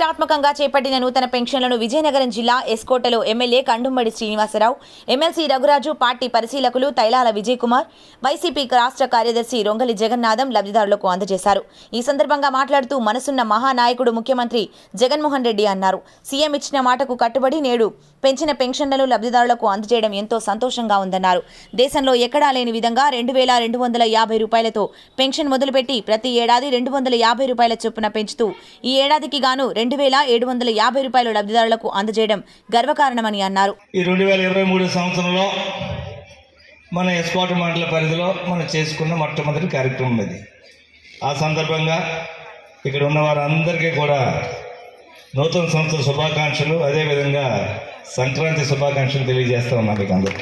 ప్రతిష్టాత్మకంగా చేపట్టిన నూతన పెన్షన్లను విజయనగరం జిల్లా ఎస్కోటలో MLA Kandummadi Srinivasarao MLC Raghuraju party పరిశీలకులు తైలాల విజయ్ కుమార్ వైసీపీ రాష్ట్ర కార్యదర్శి రొంగలి జగన్నాథం లబ్ధిదారులకు అందజేశారు ఈ సందర్భంగా మాట్లాడుతూ మనసున్న మహానాయకుడు ముఖ్యమంత్రి జగన్మోహన్ రెడ్డి అన్నారు సీఎం ఇచ్చిన మాటకు కట్టుబడి నేడు పెంచిన పెన్షన్లను లబ్ధిదారులకు అందజేయడం ఎంతో సంతోషంగా ఉందన్నారు దేశంలో ఎక్కడా లేని విధంగా రెండు వేల రెండు వందల యాభై రూపాయలతో పెన్షన్ మొదలుపెట్టి ప్రతి ఏడాది రెండు వందల యాభై రూపాయల చొప్పున పెంచుతూ ఈ ఏడాదికి గాను రెండు వేల ఏడు వందల యాభై రూపాయలు లబ్ధిదారులకు అందజేయడం గర్వకారణమని అన్నారు ఈ రెండు వేల ఇరవై మూడు సంవత్సరంలో మన ఎస్కోట మండల పరిధిలో మనం చేసుకున్న మొట్టమొదటి కార్యక్రమం ఇది ఆ సందర్భంగా ఇక్కడ ఉన్న వారందరికీ కూడా నూతన సంవత్సర శుభాకాంక్షలు అదేవిధంగా సంక్రాంతి శుభాకాంక్షలు తెలియజేస్తా ఉన్నాను మీకు అందరికీ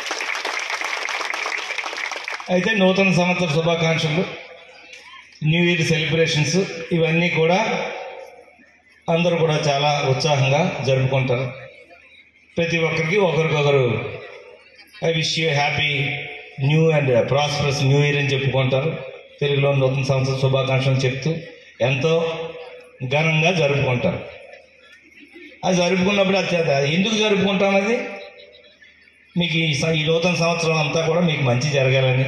అయితే నూతన సంవత్సర శుభాకాంక్షలు న్యూ ఇయర్ సెలబ్రేషన్స్ ఇవన్నీ కూడా అందరూ కూడా చాలా ఉత్సాహంగా జరుపుకుంటారు ప్రతి ఒక్కరికి ఒకరికొకరు I wish you happy new and prosperous new year అని చెప్పుకుంటారు తెలుగులో నూతన సంవత్సర శుభాకాంక్షలు చెప్తూ ఎంతో ఘనంగా జరుపుకుంటారు అది జరుపుకున్నప్పుడు అది చేత ఎందుకు జరుపుకుంటాం అది మీకు ఈ స- ఈ నూతన సంవత్సరం అంతా కూడా మీకు మంచి జరగాలని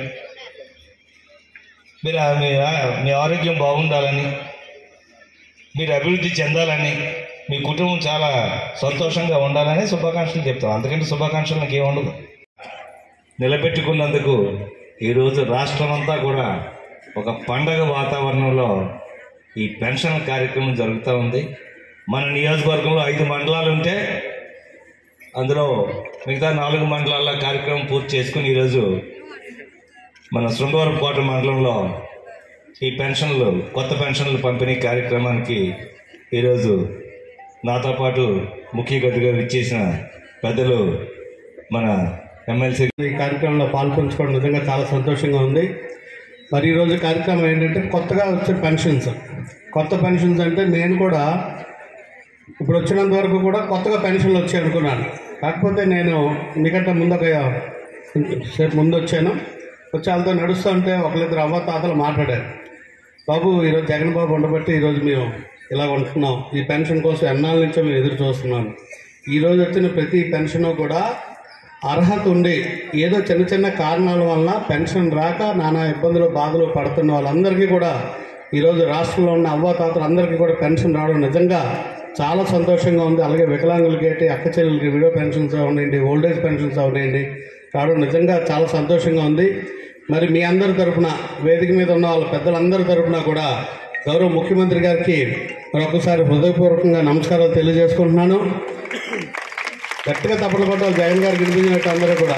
మీరు ఆ- మీ ఆ- మీ ఆరోగ్యం బాగుండాలని మీరు అభివృద్ధి చెందాలని మీ కుటుంబం చాలా సంతోషంగా ఉండాలని శుభాకాంక్షలు చెప్తాం అందుకంటే శుభాకాంక్షలు నాకు ఏముండదు నిలబెట్టుకున్నందుకు ఈరోజు రాష్ట్రం అంతా కూడా ఒక పండగ వాతావరణంలో ఈ పెన్షన్ కార్యక్రమం జరుగుతూ ఉంది మన నియోజకవర్గంలో ఐదు మండలాలు ఉంటే అందులో మిగతా నాలుగు మండలాల కార్యక్రమం పూర్తి చేసుకుని ఈరోజు మన శృంగవరం కోట మండలంలో ఈ పెన్షన్లు కొత్త పెన్షన్లు పంపిణీ కార్యక్రమానికి ఈరోజు నాతో పాటు ముఖ్య అతిథిగా ఇచ్చేసిన పెద్దలు మన ఎమ్మెల్సీ ఈ కార్యక్రమంలో పాల్పంచుకోవడం నిజంగా చాలా సంతోషంగా ఉంది మరి ఈరోజు కార్యక్రమం ఏంటంటే కొత్తగా వచ్చే పెన్షన్స్ కొత్త పెన్షన్స్ అంటే నేను కూడా ఇప్పుడు వచ్చినంత వరకు కూడా కొత్తగా పెన్షన్లు వచ్చాయి అనుకున్నాను కాకపోతే నేను మీకంటే ముందు ఒక సేపు ముందు వచ్చాను వచ్చి వాళ్ళతో నడుస్తూ ఉంటే ఒకరిద్దరు అవ్వ తాతలు మాట్లాడారు బాబు ఈరోజు జగన్ బాబు ఉండబట్టి ఈరోజు మేము ఇలా ఉంటున్నాం ఈ పెన్షన్ కోసం ఎన్నాళ్ళ నుంచో మేము ఎదురు చూస్తున్నాం ఈరోజు వచ్చిన ప్రతి పెన్షన్ కూడా అర్హత ఉండి ఏదో చిన్న చిన్న కారణాల వలన పెన్షన్ రాక నానా ఇబ్బందులు బాధలు పడుతున్న వాళ్ళందరికీ కూడా ఈరోజు రాష్ట్రంలో ఉన్న అవ్వాతాతలు అందరికీ కూడా పెన్షన్ రావడం నిజంగా చాలా సంతోషంగా ఉంది అలాగే వికలాంగులకి ఏంటి అక్క చెల్లెలకి విడో పెన్షన్స్ అవనండి ఓల్డేజ్ పెన్షన్స్ అవనండి రావడం నిజంగా చాలా సంతోషంగా ఉంది మరి మీ అందరి తరఫున వేదిక మీద ఉన్న వాళ్ళ పెద్దలందరి తరఫున కూడా గౌరవ ముఖ్యమంత్రి గారికి మరొకసారి హృదయపూర్వకంగా నమస్కారాలు తెలియజేసుకుంటున్నాను గట్టిగా తప్పలు కొట్టాలి జగన్ గారికి వినిపించినట్టు అందరూ కూడా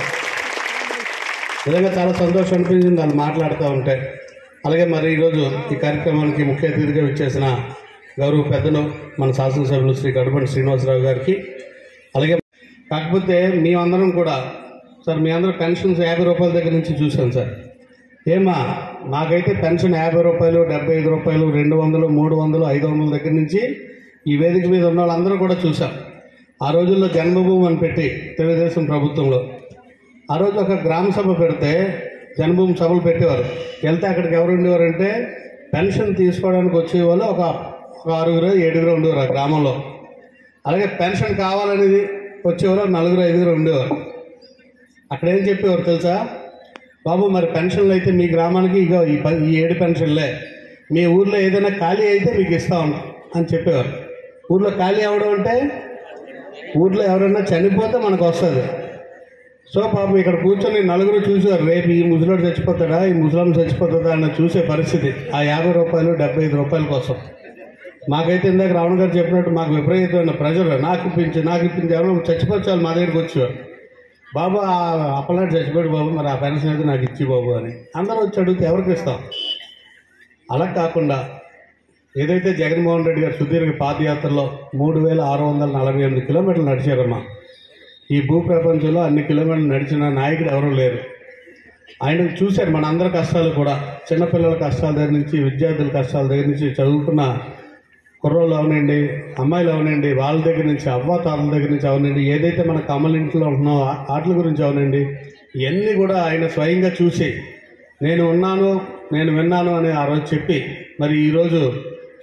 నిజంగా చాలా సంతోషం అనిపించింది వాళ్ళు మాట్లాడుతూ ఉంటే అలాగే మరి ఈరోజు ఈ కార్యక్రమానికి ముఖ్య అతిథిగా ఇచ్చేసిన గౌరవ పెద్దలు మన శాసనసభ్యులు శ్రీ గడుపండి శ్రీనివాసరావు గారికి అలాగే కాకపోతే మేమందరం కూడా సార్ మీ అందరూ పెన్షన్స్ యాభై రూపాయల దగ్గర నుంచి చూసాం సార్ ఏమా నాకైతే పెన్షన్ యాభై రూపాయలు డెబ్బై ఐదు రూపాయలు రెండు వందలు మూడు వందలు ఐదు వందల దగ్గర నుంచి ఈ వేదిక మీద ఉన్న వాళ్ళందరూ కూడా చూసాం ఆ రోజుల్లో జన్మభూమి అని పెట్టి తెలుగుదేశం ప్రభుత్వంలో ఆ రోజు ఒక గ్రామ సభ పెడితే జన్మభూమి సభలు పెట్టేవారు వెళ్తే అక్కడికి ఎవరు ఉండేవారంటే పెన్షన్ తీసుకోవడానికి వచ్చేవాళ్ళు ఒక ఒక ఆరుగురు ఏడుగురు ఉండేవారు ఆ గ్రామంలో అలాగే పెన్షన్ కావాలనేది వచ్చేవారు నలుగురు ఐదుగురు ఉండేవారు అక్కడ ఏం చెప్పేవారు తెలుసా బాబు మరి పెన్షన్లు అయితే మీ గ్రామానికి ఇగో ఈ ప- ఈ ఏడు పెన్షన్లే మీ ఊర్లో ఏదైనా ఖాళీ అయితే మీకు ఇస్తాం అని చెప్పేవారు ఊర్లో ఖాళీ అవడం అంటే ఊర్లో ఎవరైనా చనిపోతే మనకు వస్తుంది సో పాపం ఇక్కడ కూర్చొని నలుగురు చూసారు రేపు ఈ ముసలోడు చచ్చిపోతాడా ఈ ముసలాం చచ్చిపోతుందా అన్న చూసే పరిస్థితి ఆ యాభై రూపాయలు డెబ్బై ఐదు రూపాయల కోసం మాకైతే ఇందాక రావణ గారు చెప్పినట్టు మాకు విపరీతమైన ప్రజలు నాకు ఇప్పించి నాకు ఇప్పించి ఎవరో చచ్చిపోతే మా దగ్గరికి వచ్చేవారు బాబు ఆ అప్పలాంటి చచ్చిపోయాడు బాబు మరి ఆ పెన్షన్ అయితే నాకు ఇచ్చి బాబు అని అందరూ వచ్చి అడిగితే ఎవరికి ఇస్తాం అలా కాకుండా ఏదైతే జగన్మోహన్ రెడ్డి గారు సుదీర్ఘ పాదయాత్రలో మూడు వేల ఆరు వందల నలభై ఎనిమిది కిలోమీటర్లు నడిచారమ్మా ఈ భూ ప్రపంచంలో అన్ని కిలోమీటర్లు నడిచిన నాయకుడు ఎవరూ లేరు ఆయన చూశారు మన అందరి కష్టాలు కూడా చిన్నపిల్లల కష్టాల దగ్గర నుంచి విద్యార్థుల కష్టాల దగ్గర నుంచి చదువుకున్న కుర్రోళ్ళు అవనండి అమ్మాయిలు అవనండి వాళ్ళ దగ్గర నుంచి అవ్వ తాతల దగ్గర నుంచి అవనండి ఏదైతే మన కమలింట్లో ఉంటున్నామో ఆ- వాటి గురించి అవనండి ఇవన్నీ కూడా ఆయన స్వయంగా చూసి నేను ఉన్నాను నేను విన్నాను అని ఆ రోజు చెప్పి మరి ఈరోజు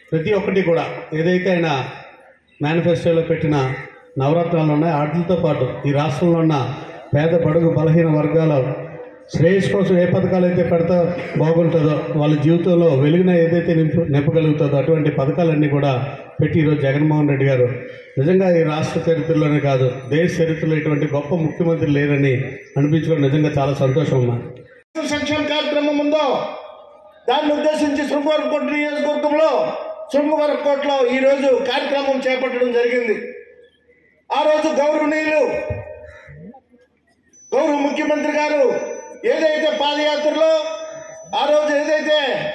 ప్రతి ఒక్కటి కూడా ఏదైతే ఆయన మేనిఫెస్టోలో పెట్టిన నవరత్నాలు ఉన్నాయో వాటితో పాటు ఈ రాష్ట్రంలో ఉన్న పేద బడుగు బలహీన వర్గాల శ్రేయస్ కోసం ఏ పథకాలు అయితే పెడతా బాగుంటుందో వాళ్ళ జీవితంలో వెలుగున ఏదైతే నింపు నింపగలుగుతుందో అటువంటి పథకాలన్నీ కూడా పెట్టి ఈరోజు జగన్మోహన్ రెడ్డి గారు నిజంగా ఈ రాష్ట్ర చరిత్రలోనే కాదు దేశ చరిత్రలో ఇటువంటి గొప్ప ముఖ్యమంత్రి లేరని అనిపించుకోవడం నిజంగా చాలా సంతోషం అమ్మా సంక్షేమ కార్యక్రమం ఉందో దాన్ని ఉద్దేశించి శృంగవరకోట నియోజకవర్గంలో శృంగవరకోటలో ఈరోజు కార్యక్రమం చేపట్టడం జరిగింది ఆ రోజు గౌరవనీయులు గౌరవ ముఖ్యమంత్రి గారు ఏదైతే పాదయాత్రలో ఆ రోజు ఏదైతే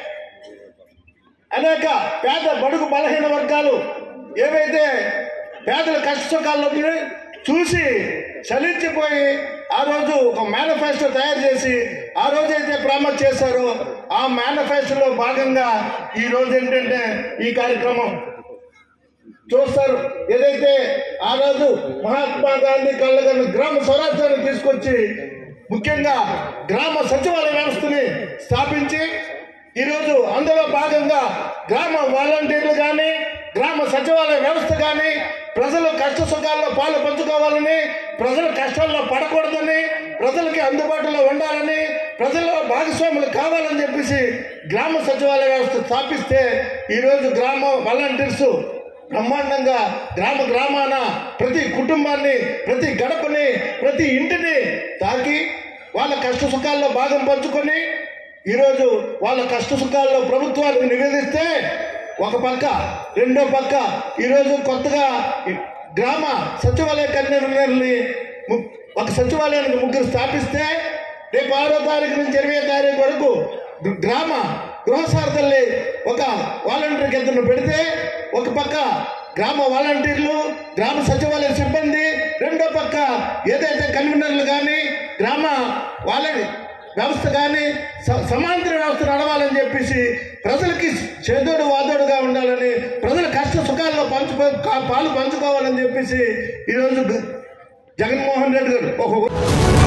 అనేక పేద బడుగు బలహీన వర్గాలు ఏవైతే పేదల కష్ట సుఖాల్లో చూసి చలించిపోయి ఆ రోజు ఒక మేనిఫెస్టో తయారు చేసి ఆ రోజు అయితే ప్రామిస్ చేశారో ఆ మేనిఫెస్టోలో భాగంగా ఈ రోజు ఏంటంటే ఈ కార్యక్రమం చూస్తారు ఏదైతే ఆ రోజు మహాత్మా గాంధీ కళ్ళగన్న గ్రామ స్వరాజ్యాన్ని తీసుకొచ్చి ముఖ్యంగా గ్రామ సచివాలయ వ్యవస్థని స్థాపించి ఈరోజు అందులో భాగంగా గ్రామ వాలంటీర్లు కానీ గ్రామ సచివాలయ వ్యవస్థ కానీ ప్రజలు కష్ట సుఖాల్లో పాలు పంచుకోవాలని ప్రజల కష్టాల్లో పడకూడదని ప్రజలకి అందుబాటులో ఉండాలని ప్రజల భాగస్వాములు కావాలని చెప్పేసి గ్రామ సచివాలయ వ్యవస్థ స్థాపిస్తే ఈరోజు గ్రామ వాలంటీర్స్ బ్రహ్మాండంగా గ్రామ గ్రామాన ప్రతి కుటుంబాన్ని ప్రతి గడపని ప్రతి ఇంటిని తాకి వాళ్ళ కష్ట సుఖాల్లో భాగం పంచుకొని ఈరోజు వాళ్ళ కష్ట సుఖాల్లో ప్రభుత్వానికి నివేదిస్తే ఒక పక్క రెండో పక్క ఈరోజు కొత్తగా ఈ గ్రామ సచివాలయ కన్వీనర్ని ము- ఒక సచివాలయానికి ముగ్గురు స్థాపిస్తే రేపు ఆరో తారీఖు నుంచి ఇరవై తారీఖు వరకు గ్ర- గ్రామ గృహసారథుల్ని ఒక వాలంటీర్ కింద పెడితే ఒక పక్క గ్రామ వాలంటీర్లు గ్రామ సచివాలయ సిబ్బంది రెండో పక్క ఏదైతే కన్వీనర్లు కానీ గ్రామ వాళ్ళ వ్యవస్థ కానీ స- సమాంతర వ్యవస్థ నడవాలని చెప్పేసి ప్రజలకి చేదోడు వాదోడుగా ఉండాలని ప్రజల కష్ట సుఖాల్లో పంచుకో కా- పాలు పంచుకోవాలని చెప్పేసి ఈరోజు జగన్మోహన్ రెడ్డి గారు ఒక